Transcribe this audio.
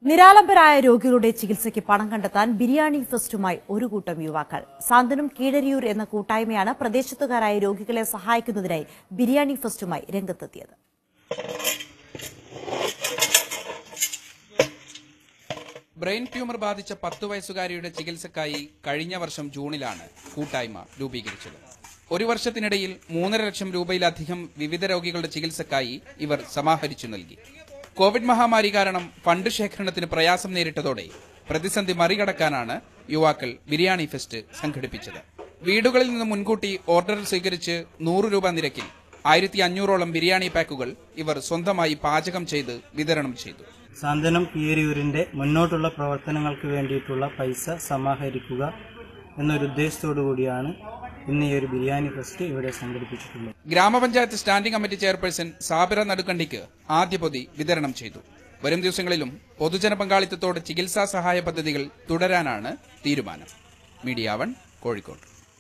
നിരാലംബരായ രോഗികളുടെ ചികിത്സയ്ക്ക് പണം കണ്ടെത്താൻ ബിരിയാണി ഫെസ്റ്റുമായി ഒരു കൂട്ടം യുവാക്കൾ സാന്ത്വനം കീഴരിയൂർ എന്ന കൂട്ടായ്മയാണ് പ്രദേശത്തുകാരായ രോഗികളെ സഹായിക്കുന്നതിനായി ബിരിയാണി ഫെസ്റ്റുമായി രംഗത്തെത്തിയത് ബ്രെയിൻ ട്യൂമർ ബാധിച്ച പത്ത് വയസ്സുകാരിയുടെ ചികിത്സക്കായി കഴിഞ്ഞ വർഷം ജൂണിലാണ് കൂട്ടായ്മ രൂപീകരിച്ചത് ഒരു വർഷത്തിനിടയിൽ മൂന്നര ലക്ഷം രൂപയിലധികം വിവിധ രോഗികളുടെ ചികിത്സക്കായി ഇവർ സമാഹരിച്ചു നൽകി കോവിഡ് മഹാമാരി കാരണം ഫണ്ട് ശേഖരണത്തിന് പ്രയാസം നേരിട്ടതോടെ പ്രതിസന്ധി മറികടക്കാനാണ് യുവാക്കൾ ബിരിയാണി ഫെസ്റ്റ് സംഘടിപ്പിച്ചത് വീടുകളിൽ നിന്ന് മുൻകൂട്ടി ഓർഡർ സ്വീകരിച്ച് നൂറ് രൂപ നിരക്കിൽ ആയിരത്തി അഞ്ഞൂറോളം ബിരിയാണി പാക്കുകൾ ഇവർ സ്വന്തമായി പാചകം ചെയ്ത് വിതരണം ചെയ്തു സാന്ത്വനം കീരിയൂരിന്റെ മുന്നോട്ടുള്ള പ്രവർത്തനങ്ങൾക്ക് വേണ്ടിയിട്ടുള്ള പൈസ സമാഹരിക്കുക എന്നൊരു ഉദ്ദേശത്തോടു കൂടിയാണ് ഇന്ന് ഈ ഒരു ബിരിയാണി ഫെസ്റ്റ് ഇവിടെ സംഘടിപ്പിച്ചിട്ടുള്ളത് ഗ്രാമപഞ്ചായത്ത് സ്റ്റാൻഡിംഗ് കമ്മിറ്റി ചെയർപേഴ്സൺ സാബിറ നടുക്കണ്ടിക്ക് ആദ്യ പൊതി വിതരണം ചെയ്തു വരും ദിവസങ്ങളിലും പൊതുജന പങ്കാളിത്തത്തോടെ ചികിത്സാ സഹായ പദ്ധതികൾ തുടരാനാണ് തീരുമാനം മീഡിയ വൺ കോഴിക്കോട്